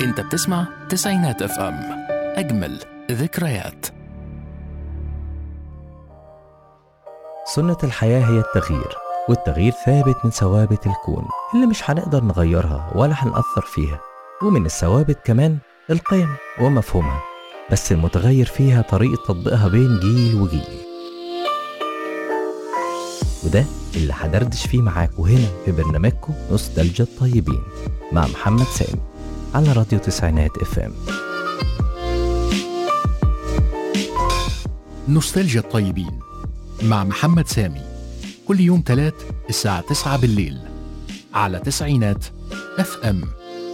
انت بتسمع تسعينات اف ام اجمل ذكريات سنة الحياة هي التغيير والتغيير ثابت من ثوابت الكون اللي مش هنقدر نغيرها ولا هنأثر فيها ومن الثوابت كمان القيم ومفهومها بس المتغير فيها طريقة تطبيقها بين جيل وجيل وده اللي هدردش فيه معاكم هنا في برنامجكم نوستالجيا الطيبين مع محمد سامي على راديو تسعينات اف ام نوستالجيا الطيبين مع محمد سامي كل يوم تلات الساعة 9 بالليل على تسعينات اف ام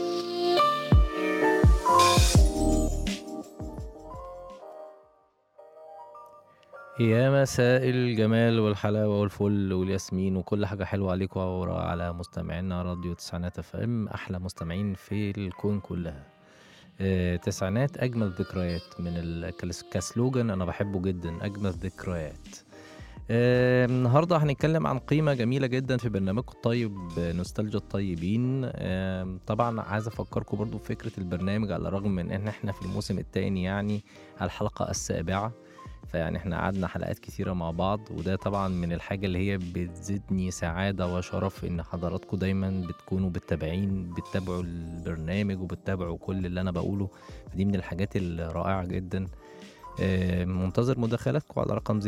يا مساء الجمال والحلاوة والفل والياسمين وكل حاجة حلوة عليكم على مستمعينا راديو تسعينات اف ام أحلى مستمعين في الكون كلها آه، تسعينات أجمل ذكريات من ال- كاس- كسلوجان أنا بحبه جدا أجمل ذكريات آه، النهاردة هنتكلم عن قيمة جميلة جدا في برنامجكم الطيب آه، نوستالجيا الطيبين آه، طبعا عايز أفكركم برضو بفكرة البرنامج على الرغم من إن إحنا في الموسم الثاني يعني الحلقة السابعة فيعني احنا قعدنا حلقات كتيرة مع بعض وده طبعا من الحاجة اللي هي بتزيدني سعادة وشرف ان حضراتكم دايما بتكونوا بتابعين بتتابعوا البرنامج وبتتابعوا كل اللي انا بقوله فدي من الحاجات الرائعة جدا آه، منتظر مداخلاتكم على رقم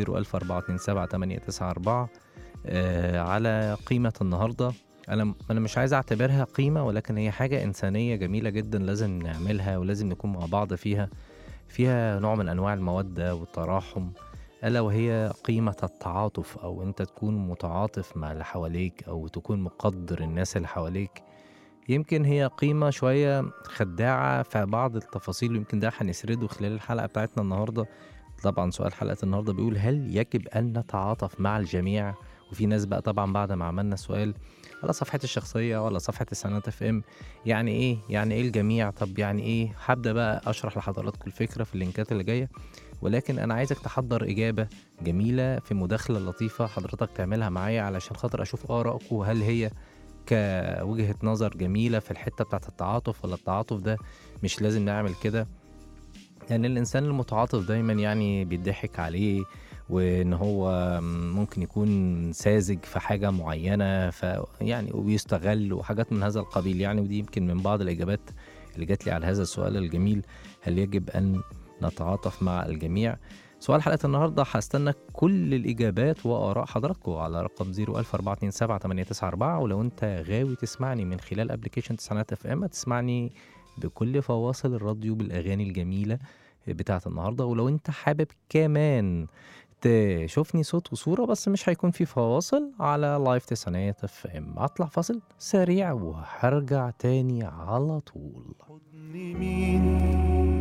01427 آه، على قيمة النهاردة أنا أنا مش عايز أعتبرها قيمة ولكن هي حاجة إنسانية جميلة جدا لازم نعملها ولازم نكون مع بعض فيها فيها نوع من أنواع المودة والتراحم ألا وهي قيمة التعاطف أو أنت تكون متعاطف مع اللي حواليك أو تكون مقدر الناس اللي حواليك يمكن هي قيمة شوية خداعة في بعض التفاصيل ويمكن ده هنسرده خلال الحلقة بتاعتنا النهاردة طبعا سؤال حلقة النهاردة بيقول هل يجب أن نتعاطف مع الجميع وفي ناس بقى طبعا بعد ما عملنا السؤال على صفحتي الشخصية ولا صفحة السنات اف ام يعني ايه يعني ايه الجميع طب يعني ايه هبدأ بقى اشرح لحضراتكم الفكرة في اللينكات اللي جاية ولكن انا عايزك تحضر اجابة جميلة في مداخلة لطيفة حضرتك تعملها معايا علشان خاطر اشوف ارائكم وهل هي كوجهة نظر جميلة في الحتة بتاعت التعاطف ولا التعاطف ده مش لازم نعمل كده يعني الإنسان المتعاطف دايما يعني بيضحك عليه وإن هو ممكن يكون ساذج في حاجة معينة ف يعني وبيستغل وحاجات من هذا القبيل يعني ودي يمكن من بعض الإجابات اللي جات لي على هذا السؤال الجميل هل يجب أن نتعاطف مع الجميع سؤال حلقة النهاردة هستنى كل الإجابات وآراء حضراتكم على رقم 01427 ولو أنت غاوي تسمعني من خلال أبلكيشن تسعينات اف ام تسمعني بكل فواصل الراديو بالأغاني الجميلة بتاعت النهاردة ولو أنت حابب كمان تشوفني صوت وصورة بس مش هيكون في فواصل على لايف تسعينات اف ام هطلع فاصل سريع وهرجع تاني على طول حضن مين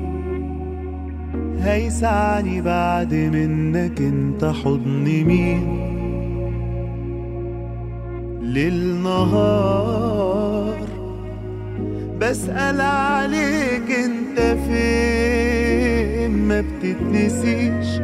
هيسعني بعد منك انت حضن مين ليل نهار بسأل عليك انت فين ما بتتنسيش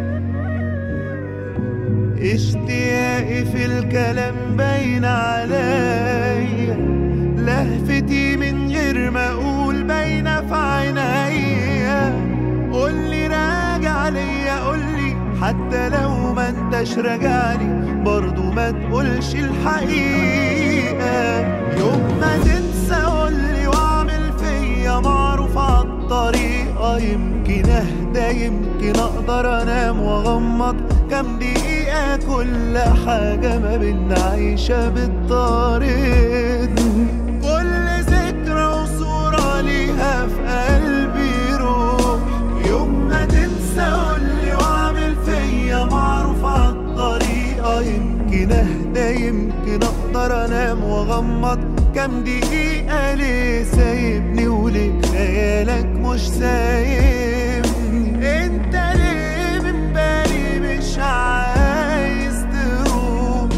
اشتياقي في الكلام باين عليا لهفتي من غير ما اقول باينه في عينيا قولي راجع ليا قولي حتى لو ما انتش راجعلي برضو ما تقولش الحقيقه يوم ما تنسى قولي واعمل فيا معروف عالطريقه يمكن اهدى يمكن اقدر انام واغمض كام دقيقة كل حاجة ما بينا عايشة بالطريق كل ذكرى وصورة ليها في قلبي روح يوم ما تنسى قولي واعمل فيا معروف عالطريقة يمكن اهدى يمكن اقدر انام واغمض كام دقيقة ليه سايبني وليه خيالك مش سايبني انت ليه من بالي مش عايز تروح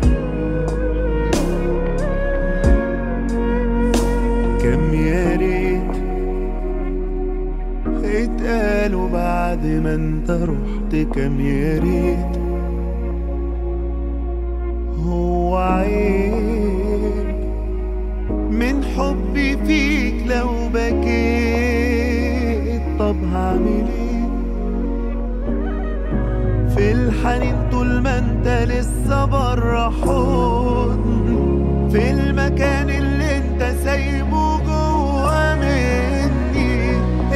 كم يا ريت بعد ما انت رحت كم يا ريت هو عيب من حبي فيك لو بكيت طب هعمل ايه في الحنين طول ما انت لسه بره حضن في المكان اللي انت سايبه جوا مني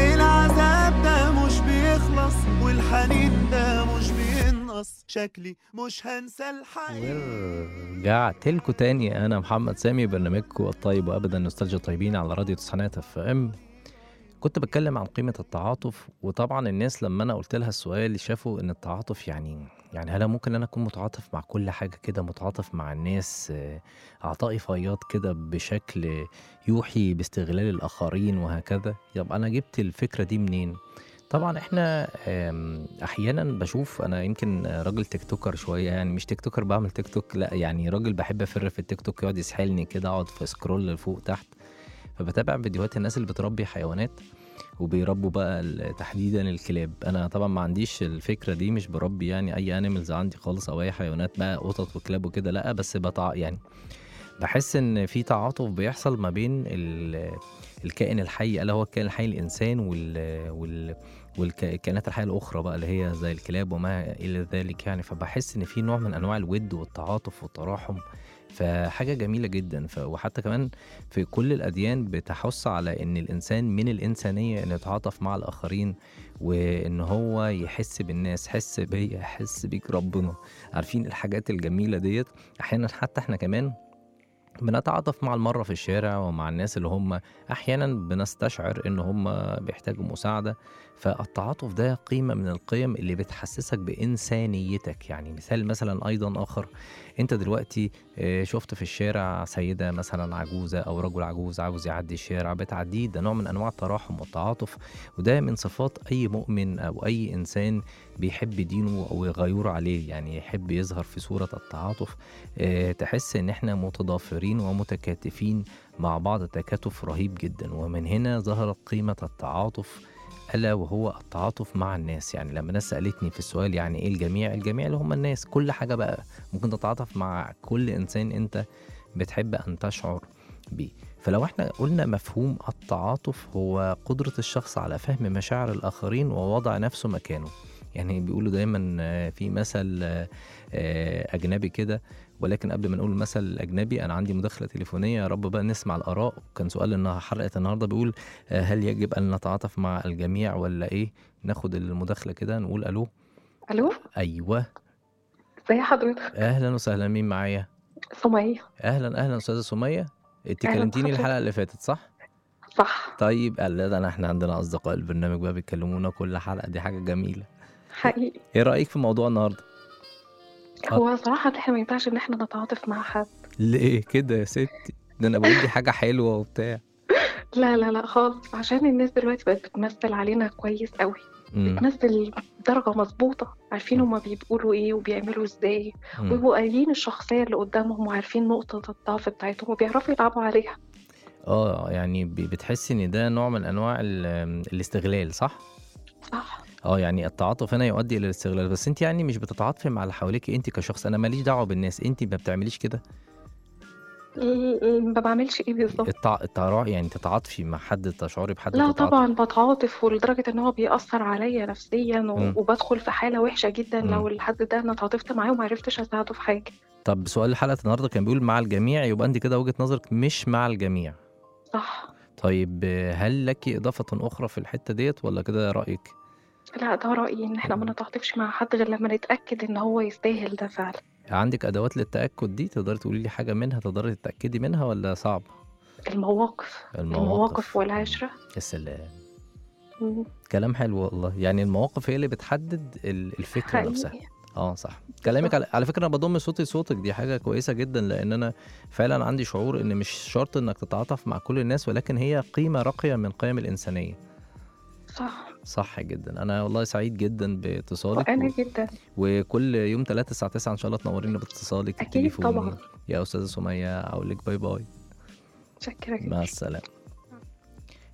العذاب ده مش بيخلص والحنين ده مش بينقص شكلي مش هنسى الحقيقة ورجعت لكم تاني انا محمد سامي برنامجكم الطيب وابدا نوستالجيا طيبين على راديو تسعينات اف ام كنت بتكلم عن قيمة التعاطف وطبعا الناس لما انا قلت لها السؤال شافوا ان التعاطف يعني يعني هل ممكن انا اكون متعاطف مع كل حاجة كده متعاطف مع الناس آه، اعطائي فياض كده بشكل يوحي باستغلال الاخرين وهكذا يبقى انا جبت الفكرة دي منين طبعا احنا آم، احيانا بشوف انا يمكن راجل تيك توكر شويه يعني مش تيك توكر بعمل تيك توك لا يعني راجل بحب افر في التيك توك يقعد يسحلني كده اقعد في سكرول لفوق تحت فبتابع فيديوهات الناس اللي بتربي حيوانات وبيربوا بقى ال- تحديدا الكلاب انا طبعا ما عنديش الفكره دي مش بربي يعني اي انيمالز عندي خالص او اي حيوانات بقى قطط وكلاب وكده لا بس بتع يعني بحس ان في تعاطف بيحصل ما بين ال- الكائن الحي الا هو الكائن الحي الانسان وال, وال والكائنات الحيه الاخرى بقى اللي هي زي الكلاب وما الى ذلك يعني فبحس ان في نوع من انواع الود والتعاطف والتراحم فحاجه جميله جدا ف... وحتى كمان في كل الاديان بتحث على ان الانسان من الانسانيه انه يتعاطف مع الاخرين وان هو يحس بالناس حس بيا حس بيك ربنا عارفين الحاجات الجميله ديت احيانا حتى احنا كمان بنتعاطف مع المرة في الشارع ومع الناس اللي هم أحيانا بنستشعر إن هم بيحتاجوا مساعدة فالتعاطف ده قيمة من القيم اللي بتحسسك بإنسانيتك يعني مثال مثلا أيضا آخر أنت دلوقتي آه، شفت في الشارع سيدة مثلا عجوزة أو رجل عجوز عاوز يعدي الشارع بتعديه ده نوع من أنواع التراحم والتعاطف وده من صفات أي مؤمن أو أي إنسان بيحب دينه أو يغير عليه يعني يحب يظهر في صورة التعاطف آه، تحس ان احنا متضافرين ومتكاتفين مع بعض تكاتف رهيب جدا ومن هنا ظهرت قيمة التعاطف ألا وهو التعاطف مع الناس يعني لما الناس سألتني في السؤال يعني إيه الجميع الجميع اللي هم الناس كل حاجة بقى ممكن تتعاطف مع كل إنسان أنت بتحب أن تشعر بيه فلو احنا قلنا مفهوم التعاطف هو قدرة الشخص على فهم مشاعر الآخرين ووضع نفسه مكانه يعني بيقولوا دايما آه، في مثل آه، آه، أجنبي كده ولكن قبل ما نقول المثل الأجنبي أنا عندي مداخلة تليفونية يا رب بقى نسمع الآراء كان سؤال إنها حلقة النهاردة بيقول آه، هل يجب أن نتعاطف مع الجميع ولا إيه ناخد المداخلة كده نقول ألو الو أيوه ازي حضرتك أهلا وسهلا مين معايا سمية أهلا أهلا أستاذة سمية أنت أهلا كلمتيني بحضرتك. الحلقة اللي فاتت صح؟ صح طيب قال لا ده أنا احنا عندنا أصدقاء البرنامج بقى بيكلمونا كل حلقة دي حاجة جميلة حقيقي إيه رأيك في موضوع النهاردة؟ آه. هو صراحة احنا ما ينفعش ان احنا نتعاطف مع حد ليه كده يا ستي؟ ده أنا بقول دي حاجة حلوة وبتاع لا لا لا خالص عشان الناس دلوقتي بقت بتمثل علينا كويس قوي مم. بتمثل بدرجة مظبوطة عارفين هما بيقولوا ايه وبيعملوا ازاي مم. ويبقوا قايلين الشخصية اللي قدامهم وعارفين نقطة الضعف بتاعتهم وبيعرفوا يلعبوا عليها اه يعني ب- بتحسي ان ده نوع من انواع ال- الاستغلال صح؟ صح اه يعني التعاطف هنا يؤدي الى الاستغلال بس انت يعني مش بتتعاطفي مع اللي حواليك انت كشخص انا ماليش دعوه بالناس انت ما بتعمليش كده ال- ال- ما بعملش ايه بالظبط التع... التع... يعني تتعاطفي مع حد تشعري بحد لا تتعاطفي. طبعا بتعاطف ولدرجة ان هو بيأثر عليا نفسيا و- مم. وبدخل في حالة وحشة جدا مم. لو الحد ده انا اتعاطفت معاه وما عرفتش اساعده في حاجة طب سؤال حلقه النهارده كان بيقول مع الجميع يبقى انت كده وجهه نظرك مش مع الجميع صح طيب آه، هل لك اضافه اخرى في الحته ديت ولا كده رايك؟ لا ده رأيي ان احنا ما نتعاطفش مع حد غير لما نتأكد ان هو يستاهل ده فعلا عندك ادوات للتاكد دي تقدري تقولي لي حاجه منها تقدري تتاكدي منها ولا صعب؟ المواقف المواقف والعشرة يا سلام مم. كلام حلو والله يعني المواقف هي اللي بتحدد ال- الفكره نفسها حقيقي اه صح كلامك صح. على, على فكره انا بضم صوتي لصوتك دي حاجه كويسه جدا لان انا فعلا عندي شعور ان مش شرط انك تتعاطف مع كل الناس ولكن هي قيمه راقيه من قيم الانسانيه صح صح جدا انا والله سعيد جدا باتصالك وانا و... جدا وكل يوم 3 الساعه 9 ان شاء الله تنورينا باتصالك اكيد التليفوني طبعا يا استاذه سميه اقول لك باي باي متشكرة مع جدا السلامه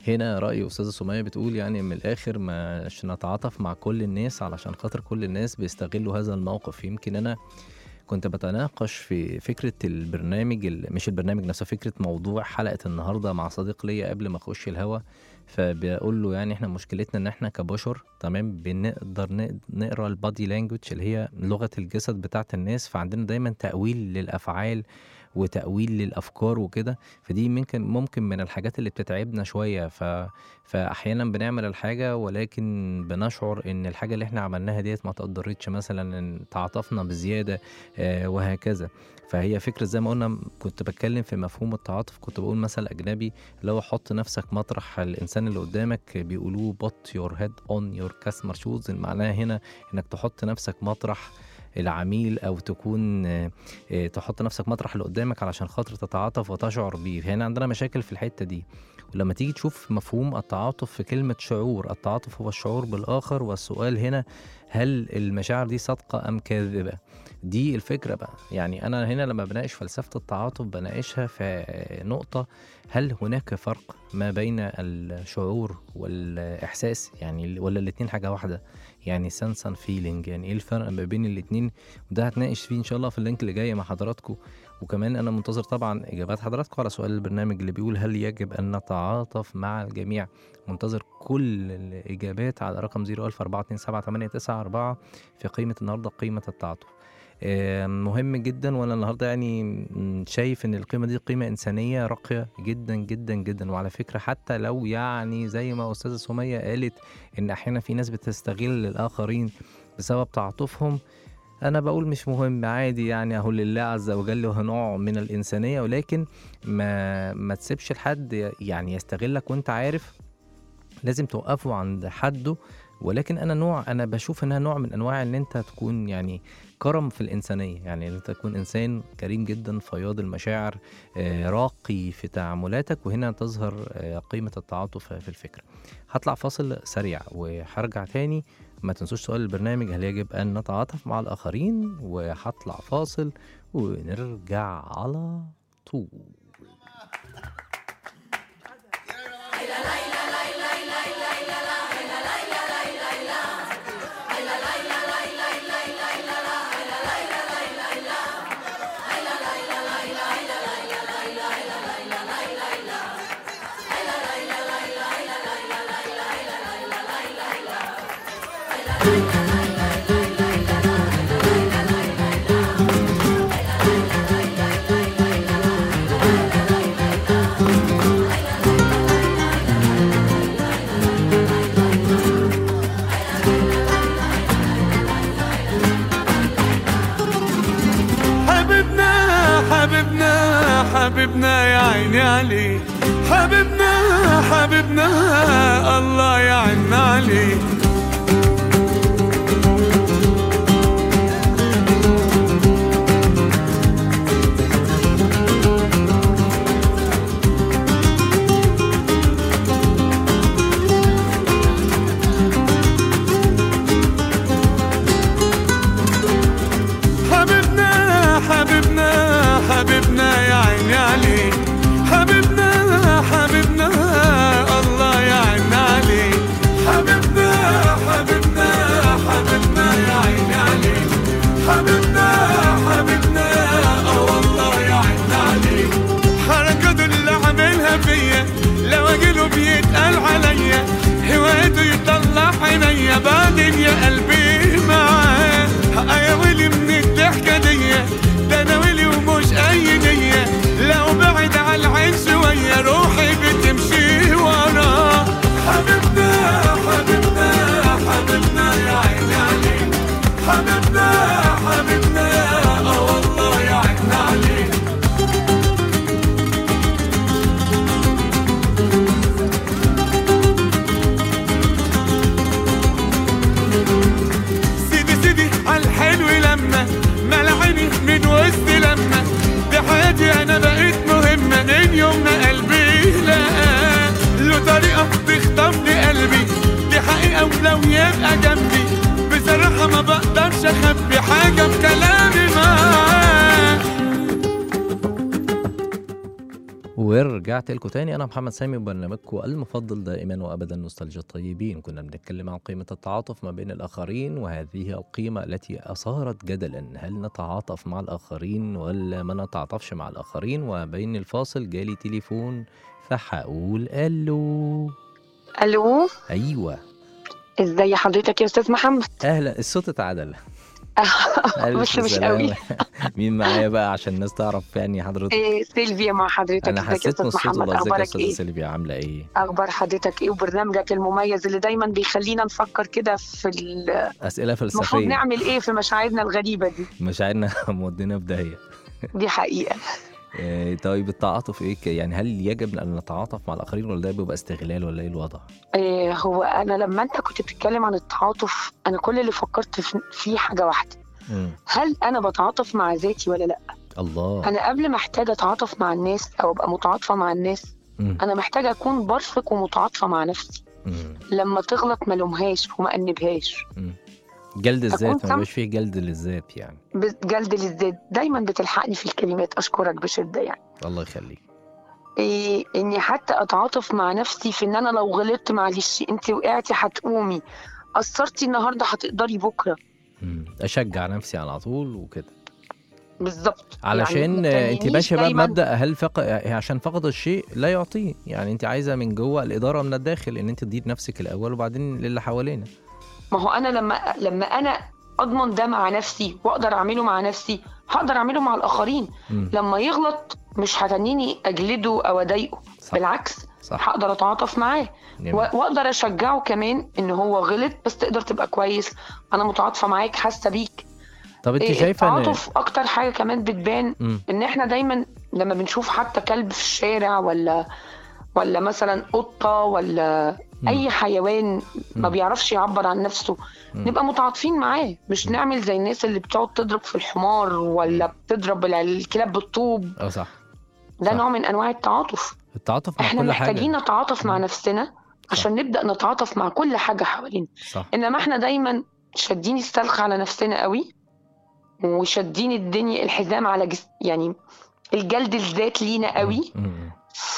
هنا رأي أستاذة سمية بتقول يعني من الآخر مش نتعاطف مع كل الناس علشان خاطر كل الناس بيستغلوا هذا الموقف يمكن أنا كنت بتناقش في فكرة البرنامج ال- مش البرنامج نفسه فكرة موضوع حلقة النهاردة مع صديق ليا قبل ما أخش الهوا فبقول له يعني احنا مشكلتنا ان احنا كبشر تمام بنقدر نق- نقرا البادي لانجوج اللي هي لغة الجسد بتاعت الناس فعندنا دايما تأويل للأفعال وتأويل للأفكار وكده فدي ممكن ممكن من الحاجات اللي بتتعبنا شوية ف... فأحيانا بنعمل الحاجة ولكن بنشعر إن الحاجة اللي احنا عملناها ديت ما تقدرتش مثلا إن تعاطفنا بزيادة آه وهكذا فهي فكرة زي ما قلنا كنت بتكلم في مفهوم التعاطف كنت بقول مثل أجنبي اللي هو حط نفسك مطرح الإنسان اللي قدامك بيقولوه put your head on your customer shoes معناها هنا إنك تحط نفسك مطرح العميل او تكون آه، آه، تحط نفسك مطرح اللي قدامك علشان خاطر تتعاطف وتشعر بيه هنا عندنا مشاكل في الحته دي ولما تيجي تشوف مفهوم التعاطف في كلمة شعور التعاطف هو الشعور بالآخر والسؤال هنا هل المشاعر دي صادقة أم كاذبة دي الفكرة بقى يعني أنا هنا لما بناقش فلسفة التعاطف بناقشها في نقطة هل هناك فرق ما بين الشعور والإحساس يعني ولا الاتنين حاجة واحدة يعني sense and feeling يعني ايه الفرق ما بين الاتنين وده هتناقش فيه ان شاء الله في اللينك اللي جاي مع حضراتكم وكمان انا منتظر طبعا اجابات حضراتكم على سؤال البرنامج اللي بيقول هل يجب ان نتعاطف مع الجميع منتظر كل الاجابات على رقم 014278994 في قيمه النهارده قيمه التعاطف آه، مهم جدا وانا النهارده يعني م- شايف ان القيمه دي قيمه انسانيه راقيه جدا جدا جدا وعلى فكره حتى لو يعني زي ما استاذه سميه قالت ان احيانا في ناس بتستغل الاخرين بسبب تعاطفهم انا بقول مش مهم عادي يعني اهو لله عز وجل وهو نوع من الانسانيه ولكن ما ما تسيبش لحد يعني يستغلك وانت عارف لازم توقفه عند حده ولكن انا نوع انا بشوف انها نوع من انواع ان انت تكون يعني كرم في الانسانيه يعني ان انت تكون انسان كريم جدا فياض المشاعر آه، راقي في تعاملاتك وهنا تظهر آه، قيمه التعاطف في الفكره هطلع فاصل سريع وهرجع تاني ما تنسوش سؤال البرنامج هل يجب ان نتعاطف مع الاخرين وهطلع فاصل ونرجع على طول حبيبنا حبيبنا حبيبنا يا عيني عليه حبيبنا حبيبنا الله يعن عليه حبيبنا حبيبنا حبيبنا يا عيني عليه حبيبنا حبيبنا الله يعن عليه حبيبنا حبيبنا حبيبنا يا عيني عليه حبيبنا حبيبنا اه والله يعن عليه حركاته اللي عاملها فيا لو اجيله بيتقال عليا هوايته يطلع عينيا بعدين يا قلبي معاه يا ويلي من الضحكة دي ده انا ويلي ومش اي نية لو بعد على العين شوية روحي بتمشي وراه حبيبنا حبيبنا حبيبنا يا عيني عليك حبيبنا حبيبنا اه والله يا عيني عليك سيدي سيدي عالحلو لما ملعيني من وسط لما دي حياتي انا بقيت مهمة من يوم ما قلبي لقى له طريقة تخطف لي قلبي دي حقيقة ولو يبقى جنبي بصراحة ما بقدرش اخبي حاجة بكلامي معاه ورجعت لكم تاني انا محمد سامي وبرنامجكم المفضل دائما وابدا نوستالجيا الطيبين كنا بنتكلم عن قيمه التعاطف ما بين الاخرين وهذه القيمه التي اثارت جدلا هل نتعاطف مع الاخرين ولا ما نتعاطفش مع الاخرين وبين الفاصل جالي تليفون فهقول الو الو ايوه ازاي حضرتك يا استاذ محمد اهلا الصوت اتعدل ألف بس مش سلامة. قوي مين معايا بقى عشان الناس تعرف يعني حضرتك إيه سيلفيا مع حضرتك انا ازيك يا حسيت من استاذ الصوت محمد والله ازيك يا اخبارك استاذه ايه سيلفيا عامله ايه اخبار حضرتك ايه وبرنامجك المميز اللي دايما بيخلينا نفكر كده في ال- اسئله المفروض فلسفيه نعمل ايه في مشاعرنا الغريبه دي مشاعرنا مودينا في داهيه دي حقيقه آه، طيب التعاطف ايه ك- يعني هل يجب ان نتعاطف مع الاخرين ولا ده بيبقى استغلال ولا ايه الوضع؟ إيه هو انا لما انت كنت بتتكلم عن التعاطف انا كل اللي فكرت في- فيه حاجه واحده مم. هل انا بتعاطف مع ذاتي ولا لا الله انا قبل محتاجه اتعاطف مع الناس او ابقى متعاطفه مع الناس مم. انا محتاجه اكون برفق ومتعاطفه مع نفسي مم. لما تغلط ما لومهاش وما انبهاش مم. جلد الذات ما سم- بيبقاش فيه جلد للذات يعني جلد للذات دايما بتلحقني في الكلمات اشكرك بشده يعني الله يخليك إيه اني حتى اتعاطف مع نفسي في ان انا لو غلطت معلش انت وقعتي هتقومي قصرتي النهارده هتقدري بكره مم. اشجع نفسي على طول وكده بالظبط علشان ما آه، انت تتنينيش ماشيه بقى دايماً- بمبدا هل فق... عشان فقد الشيء لا يعطيه يعني انت عايزه من جوه الاداره من الداخل ان انت تدير نفسك الاول وبعدين للي حوالينا ما هو انا لما لما انا اضمن ده مع نفسي واقدر اعمله مع نفسي هقدر اعمله مع الاخرين مم. لما يغلط مش هتنيني اجلده او اضايقه صح بالعكس صح هقدر اتعاطف معاه جميل. و- واقدر اشجعه كمان ان هو غلط بس تقدر تبقى كويس انا متعاطفه معاك حاسه بيك طب انت إيه، شايفه ان التعاطف اكتر حاجه كمان بتبان مم. ان احنا دايما لما بنشوف حتى كلب في الشارع ولا ولا مثلا قطه ولا مم. اي حيوان ما مم. بيعرفش يعبر عن نفسه مم. نبقى متعاطفين معاه مش نعمل زي الناس اللي بتقعد تضرب في الحمار ولا بتضرب الع- الكلاب بالطوب اه صح ده صح. نوع من انواع التعاطف التعاطف مع احنا كل محتاجين حاجه نتعاطف مع نفسنا عشان نبدا نتعاطف مع كل حاجه حوالينا صح انما احنا دايما شادين السلخ على نفسنا قوي وشادين الدنيا الحزام على جس يعني الجلد الذات لينا قوي مم. مم.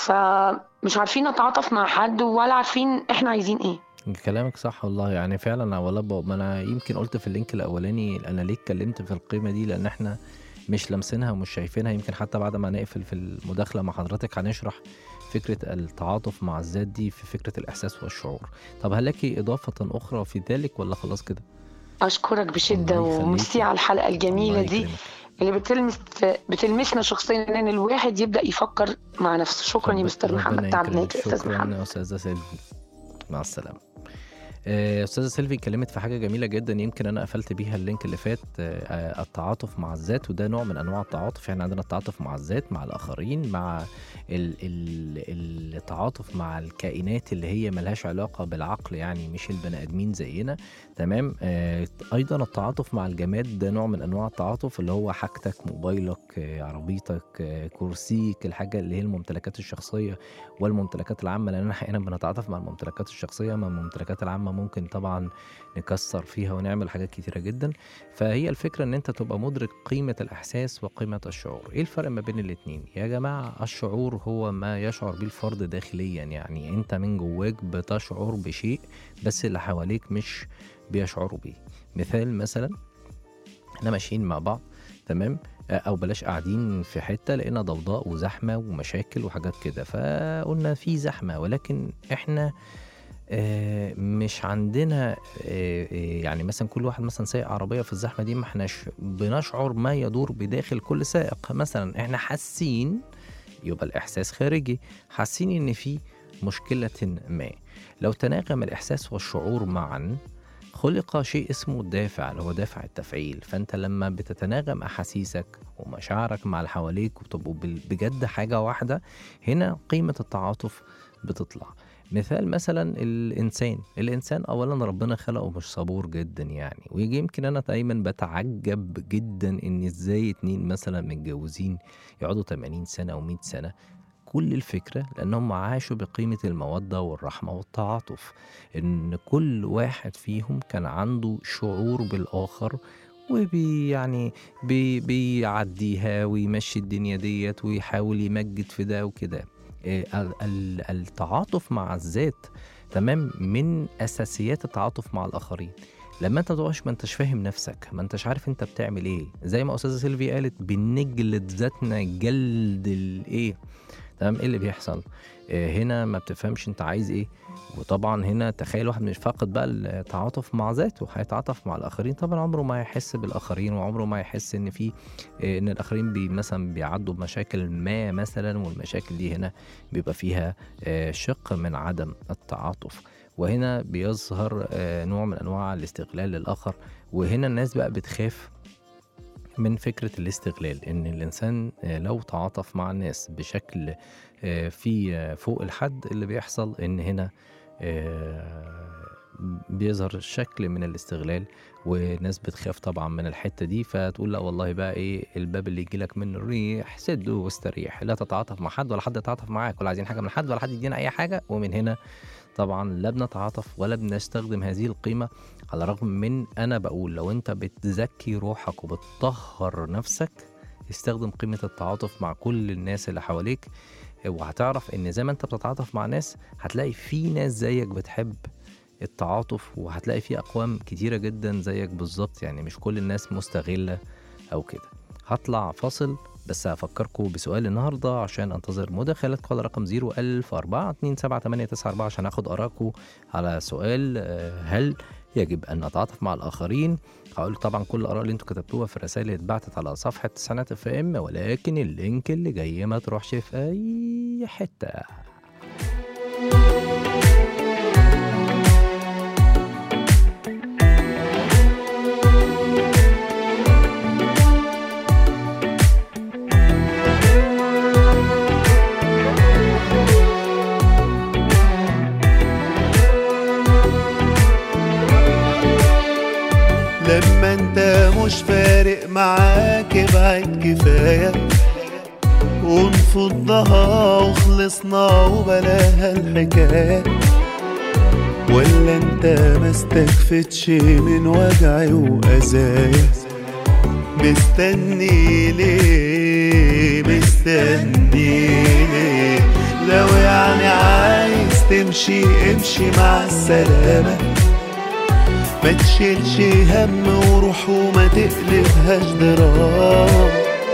فمش عارفين نتعاطف مع حد ولا عارفين احنا عايزين ايه كلامك صح والله يعني فعلا ولا ب... ما انا يمكن قلت في اللينك الاولاني انا ليه اتكلمت في القيمه دي لان احنا مش لامسينها ومش شايفينها يمكن حتى بعد ما نقفل في المداخله مع حضرتك هنشرح فكره التعاطف مع الذات دي في فكره الاحساس والشعور طب هل لك اضافه اخرى في ذلك ولا خلاص كده اشكرك بشده الله يخليك. وميرسي على الحلقه الجميله الله دي يكرمك. اللي بتلمس بتلمسنا شخصيا ان الواحد يبدا يفكر مع نفسه شكرا يا رب- مستر ربنا محمد تعبناك يكرمك. يا استاذ شكرا محمد يا استاذه سيلفي مع السلامه آه، استاذه سيلفي اتكلمت في حاجه جميله جدا يمكن انا قفلت بيها اللينك اللي فات آه، آه، التعاطف مع الذات وده نوع من انواع التعاطف احنا عندنا التعاطف مع الذات مع الاخرين مع ال ال التعاطف مع الكائنات اللي هي ملهاش علاقه بالعقل يعني مش البني ادمين زينا تمام آه، ايضا التعاطف مع الجماد ده نوع من انواع التعاطف اللي هو حاجتك موبايلك آه، عربيتك آه، كرسيك الحاجه اللي هي الممتلكات الشخصيه والممتلكات العامه لان احيانا بنتعاطف مع الممتلكات الشخصيه مع الممتلكات العامه ممكن طبعا نكسر فيها ونعمل حاجات كتيره جدا فهي الفكره ان انت تبقى مدرك قيمه الاحساس وقيمه الشعور ايه الفرق ما بين الاتنين يا جماعه الشعور هو ما يشعر به الفرد داخليا يعني انت من جواك بتشعر بشيء بس اللي حواليك مش بيشعروا بيه مثال مثلا احنا ماشيين مع بعض تمام او بلاش قاعدين في حته لقينا ضوضاء وزحمه ومشاكل وحاجات كده فقلنا في زحمه ولكن احنا آه، مش عندنا آه، آه، يعني مثلا كل واحد مثلا سايق عربيه في الزحمه دي ما احناش بنشعر ما يدور بداخل كل سائق مثلا احنا حاسين يبقى الاحساس خارجي حاسين ان في مشكله ما لو تناغم الاحساس والشعور معا خلق شيء اسمه الدافع اللي هو دافع التفعيل فانت لما بتتناغم احاسيسك ومشاعرك مع اللي حواليك وتبقوا بال- بجد حاجه واحده هنا قيمه التعاطف بتطلع مثال مثلا الانسان الانسان اولا ربنا خلقه مش صبور جدا يعني ويجي يمكن انا دايما بتعجب جدا ان ازاي اتنين مثلا متجوزين يقعدوا 80 سنه و100 سنه كل الفكرة لأنهم عاشوا بقيمة المودة والرحمة والتعاطف إن كل واحد فيهم كان عنده شعور بالآخر وبي يعني بي بيعديها ويمشي الدنيا ديت ويحاول يمجد في ده وكده آه، ال- ال- التعاطف مع الذات تمام من اساسيات التعاطف مع الاخرين لما انت متبقاش ما انتش فاهم نفسك ما انتش عارف انت بتعمل ايه زي ما استاذه سيلفي قالت بنجلد ذاتنا جلد الايه تمام ايه اللي بيحصل آه، هنا ما بتفهمش انت عايز ايه وطبعا هنا تخيل واحد مش فاقد بقى التعاطف مع ذاته هيتعاطف مع الاخرين طبعا عمره ما هيحس بالاخرين وعمره ما هيحس ان في آه، ان الاخرين بي مثلا بيعدوا بمشاكل ما مثلا والمشاكل دي هنا بيبقى فيها آه، شق من عدم التعاطف وهنا بيظهر آه، نوع من انواع الاستغلال للاخر وهنا الناس بقى بتخاف من فكرة الاستغلال إن الإنسان آه، لو تعاطف مع الناس بشكل آه، في آه، فوق الحد اللي بيحصل إن هنا آه، بيظهر شكل من الاستغلال وناس بتخاف طبعا من الحتة دي فتقول لا والله بقى إيه الباب اللي يجيلك منه الريح سده واستريح لا تتعاطف مع حد ولا حد يتعاطف معاك ولا عايزين حاجة من حد ولا حد يدينا أي حاجة ومن هنا طبعا لا بنتعاطف ولا بنستخدم هذه القيمة على الرغم من انا بقول لو انت بتزكي روحك وبتطهر نفسك استخدم قيمة التعاطف مع كل الناس اللي حواليك وهتعرف ان زي ما انت بتتعاطف مع ناس هتلاقي في ناس زيك بتحب التعاطف وهتلاقي في اقوام كتيرة جدا زيك بالظبط يعني مش كل الناس مستغلة او كده هطلع فاصل بس هفكركم بسؤال النهارده عشان انتظر مداخلاتكم على رقم 010427894 عشان اخد ارائكم على سؤال آه، هل يجب ان نتعاطف مع الاخرين هقول طبعا كل الاراء اللي انتوا كتبتوها في الرسائل اللي اتبعتت على صفحه تسعينات اف ام ولكن اللينك اللي جاي ما تروحش في اي حته لما انت مش فارق معاك ابعد كفاية ونفضها وخلصنا وبلاها الحكاية ولا انت ما استكفتش من وجعي وأذايا مستني ليه مستني ليه لو يعني عايز تمشي امشي مع السلامه ما تشيلش هم وروح وما تقلبهاش دراما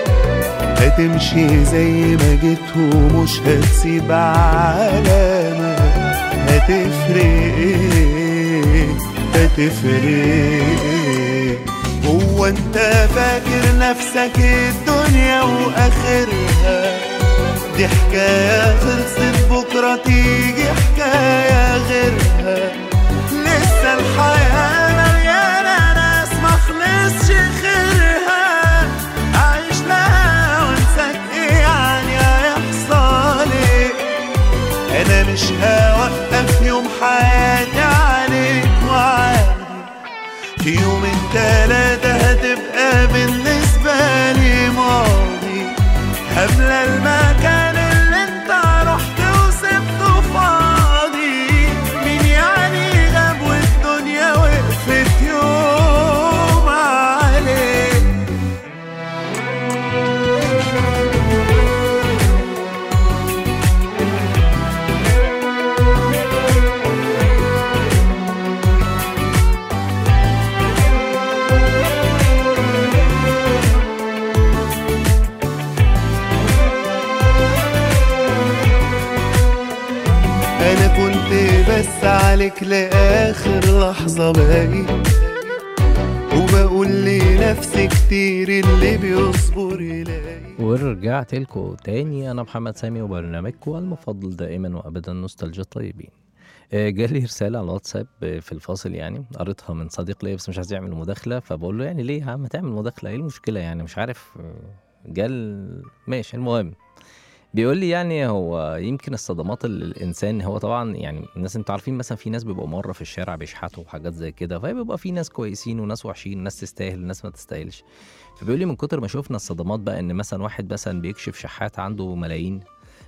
هتمشي زي ما جيت ومش هتسيب علامة هتفرق ايه هتفرق ايه هو انت فاكر نفسك الدنيا واخرها دي حكاية خلصت بكرة تيجي حكاية غيرها لسه الحياة مليانة ناس مخلصش خيرها أعيش لها وانساك ايه يعني هيحصل ايه أنا مش هوقف يوم حياتي عليك وعادي في يومين تلاتة هتبقى بالنسبة لي ماضي هملى المكان اللي انت رحت وسبته فاضي مين يعني غاب والدنيا وقفت يوم عليك انا كنت بس عليك لاخر لحظة باقي وبقول لنفسي كتير اللي بيصبر يلاقي ورجعت لكم تاني انا محمد سامي وبرنامجكم المفضل دائما وابدا نوستالجيا الطيبين آه، جالي رساله على الواتساب آه، في الفاصل يعني قريتها من صديق ليا بس مش عايز يعمل مداخله فبقول له يعني ليه يا عم تعمل مداخله ايه المشكله يعني مش عارف آه، جال ماشي المهم بيقول لي يعني هو يمكن الصدمات اللي الانسان هو طبعا يعني الناس انتوا عارفين مثلا في ناس بيبقوا مره في الشارع بيشحتوا وحاجات زي كده فبيبقى في ناس كويسين وناس وحشين ناس تستاهل وناس ما تستاهلش فبيقول لي من كتر ما شفنا الصدمات بقى ان مثلا واحد مثلا بيكشف شحات عنده ملايين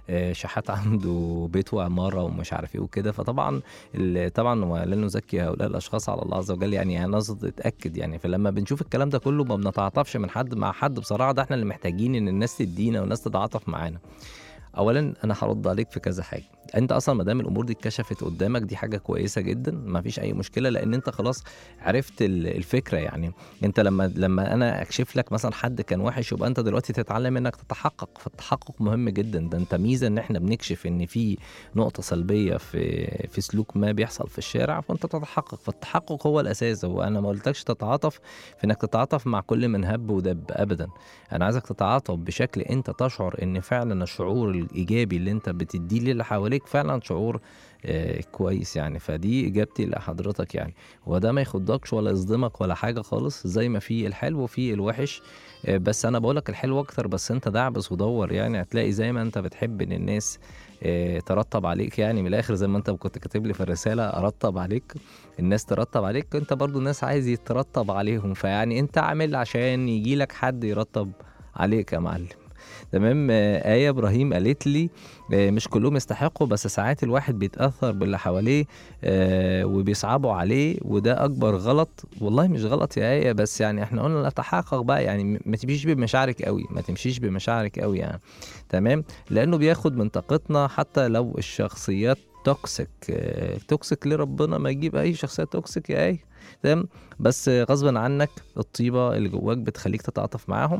آه، شحات عنده بيت وعماره ومش عارف ايه وكده فطبعا ال- طبعا ولن نزكي هؤلاء الاشخاص على الله عز وجل يعني هنقصد اتاكد يعني فلما بنشوف الكلام ده كله ما بنتعاطفش من حد مع حد بصراحه ده احنا اللي محتاجين ان الناس تدينا والناس تتعاطف معانا اولا انا هرد عليك في كذا حاجه انت اصلا ما دام الامور دي اتكشفت قدامك دي حاجه كويسه جدا ما فيش اي مشكله لان انت خلاص عرفت ال- الفكره يعني انت لما لما انا اكشف لك مثلا حد كان وحش يبقى انت دلوقتي تتعلم انك تتحقق فالتحقق مهم جدا ده انت ميزه ان احنا بنكشف ان في نقطه سلبيه في في سلوك ما بيحصل في الشارع فانت تتحقق فالتحقق هو الاساس هو انا ما قلتكش تتعاطف في انك تتعاطف مع كل من هب ودب ابدا انا عايزك تتعاطف بشكل انت تشعر ان فعلا الشعور الايجابي اللي انت بتديه للي حواليك فعلا شعور آه كويس يعني فدي اجابتي لحضرتك يعني وده ما يخضكش ولا يصدمك ولا حاجه خالص زي ما في الحلو وفي الوحش آه بس انا بقولك الحلو اكتر بس انت دعبس ودور يعني هتلاقي زي ما انت بتحب ان الناس آه، ترتب عليك يعني من الاخر زي ما انت كنت كاتب لي في الرساله ارتب عليك الناس ترتب عليك انت برضو الناس عايز يترتب عليهم فيعني انت عامل عشان يجي لك حد يرتب عليك يا معلم تمام آه، آية إبراهيم قالت لي آه، مش كلهم يستحقوا بس ساعات الواحد بيتأثر باللي حواليه آه، وبيصعبوا عليه وده أكبر غلط والله مش غلط يا آية بس يعني احنا قلنا نتحقق بقى يعني م- ما تمشيش بمشاعرك قوي ما تمشيش بمشاعرك قوي يعني تمام لأنه بياخد من طاقتنا حتى لو الشخصيات توكسيك آه، توكسيك لربنا ما يجيب أي شخصية توكسيك يا آية تمام بس غصبا عنك الطيبة اللي جواك بتخليك تتعاطف معاهم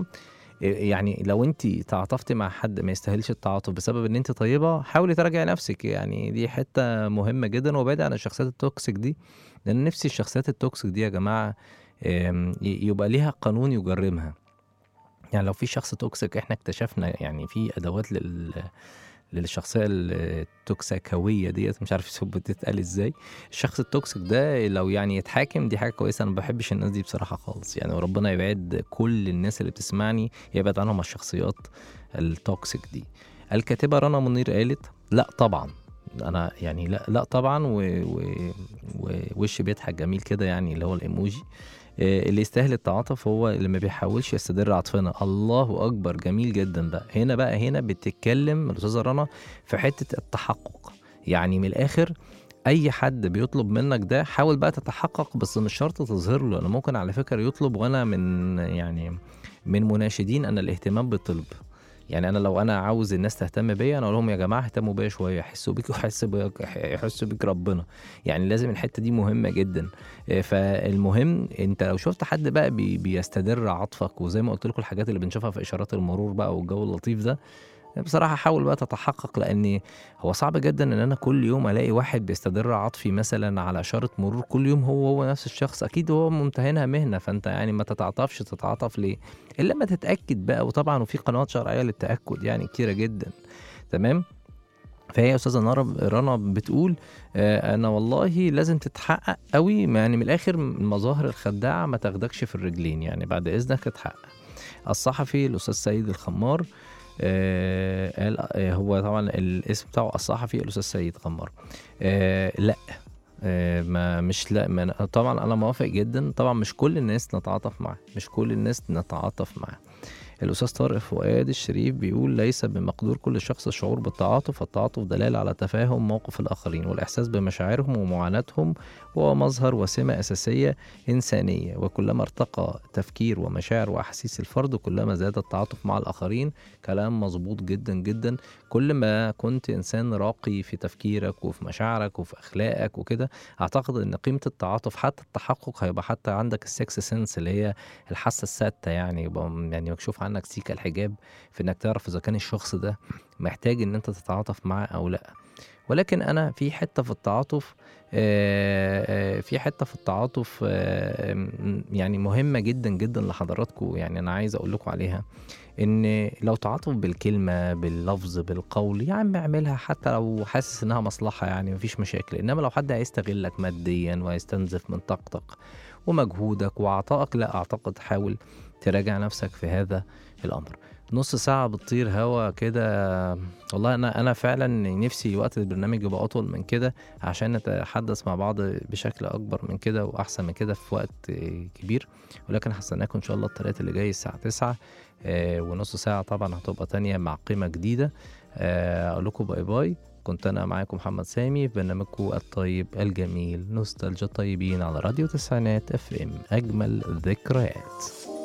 يعني لو انت تعاطفتي مع حد ما يستاهلش التعاطف بسبب ان انت طيبه حاولي تراجعي نفسك يعني دي حته مهمه جدا وبعيد عن الشخصيات التوكسيك دي لان نفسي الشخصيات التوكسيك دي يا جماعه آم، ي- يبقى ليها قانون يجرمها يعني لو في شخص توكسيك احنا اكتشفنا يعني في ادوات لل للشخصيه التوكسيكاويه ديت مش عارف بتتقال ازاي الشخص التوكسيك ده لو يعني يتحاكم دي حاجه كويسه انا ما بحبش الناس دي بصراحه خالص يعني وربنا يبعد كل الناس اللي بتسمعني يبعد عنهم الشخصيات التوكسيك دي الكاتبه رنا منير قالت لا طبعا انا يعني لا لا طبعا و- و- ووش بيضحك جميل كده يعني اللي هو الايموجي آه، اللي يستاهل التعاطف هو اللي ما بيحاولش يستدر عاطفنا الله اكبر جميل جدا بقى هنا بقى هنا بتتكلم الاستاذه رنا في حته التحقق يعني من الاخر اي حد بيطلب منك ده حاول بقى تتحقق بس مش شرط تظهر له انا ممكن على فكره يطلب وانا من يعني من مناشدين انا الاهتمام بالطلب يعني انا لو انا عاوز الناس تهتم بيا انا اقول لهم يا جماعه اهتموا بيا شويه حسوا بيك وحس بيك يحسوا بيك ربنا يعني لازم الحته دي مهمه جدا آه، فالمهم انت لو شفت حد بقى بي بيستدر عطفك وزي ما قلت لكم الحاجات اللي بنشوفها في اشارات المرور بقى والجو اللطيف ده بصراحة حاول بقى تتحقق لأن هو صعب جدا إن أنا كل يوم ألاقي واحد بيستدر عطفي مثلا على إشارة مرور كل يوم هو هو نفس الشخص أكيد هو ممتهنها مهنة فأنت يعني ما تتعاطفش تتعاطف ليه إلا ما تتأكد بقى وطبعا وفي قنوات شرعية للتأكد يعني كتيرة جدا تمام فهي يا استاذه نار رنا بتقول آه انا والله لازم تتحقق قوي يعني من الاخر المظاهر الخداعه ما تاخدكش في الرجلين يعني بعد اذنك اتحقق الصحفي الاستاذ سيد الخمار آه قال آه هو طبعا الاسم بتاعه الصحفي الاستاذ سيد خمار آه لا آه ما مش لا ما أنا- طبعا انا موافق جدا طبعا مش كل الناس نتعاطف معاه مش كل الناس نتعاطف معاه الأستاذ طارق فؤاد الشريف بيقول ليس بمقدور كل شخص الشعور بالتعاطف التعاطف دلالة على تفاهم موقف الآخرين والإحساس بمشاعرهم ومعاناتهم هو مظهر وسمة أساسية إنسانية وكلما ارتقى تفكير ومشاعر وأحاسيس الفرد كلما زاد التعاطف مع الآخرين كلام مظبوط جدا جدا كل ما كنت إنسان راقي في تفكيرك وفي مشاعرك وفي أخلاقك وكده أعتقد إن قيمة التعاطف حتى التحقق هيبقى حتى عندك السكس سنس اللي هي الحاسة السادسة يعني يبقى م- يعني مكشوف عنك سيكا الحجاب في إنك تعرف إذا كان الشخص ده محتاج إن أنت تتعاطف معاه أو لأ ولكن أنا في حتة في التعاطف آه، آه، في حتة في التعاطف آه، م- يعني مهمة جدا جدا لحضراتكم يعني أنا عايز أقول لكم عليها ان لو تعاطف بالكلمه باللفظ بالقول يا عم اعملها حتى لو حاسس انها مصلحه يعني مفيش مشاكل انما لو حد هيستغلك ماديا وهيستنزف من طاقتك ومجهودك وعطائك لا اعتقد حاول تراجع نفسك في هذا الامر نص ساعة بتطير هوا كده والله أنا أنا فعلا نفسي وقت البرنامج يبقى أطول من كده عشان نتحدث مع بعض بشكل أكبر من كده وأحسن من كده في وقت كبير ولكن هستناكم إن شاء الله التلاتة اللي جاي الساعة تسعة آه، ونص ساعة طبعا هتبقى تانية مع قيمة جديدة آه، اقول لكم باي باي كنت انا معاكم محمد سامي في برنامجكم الطيب الجميل نوستالجيا الطيبين على راديو تسعينات اف ام اجمل ذكريات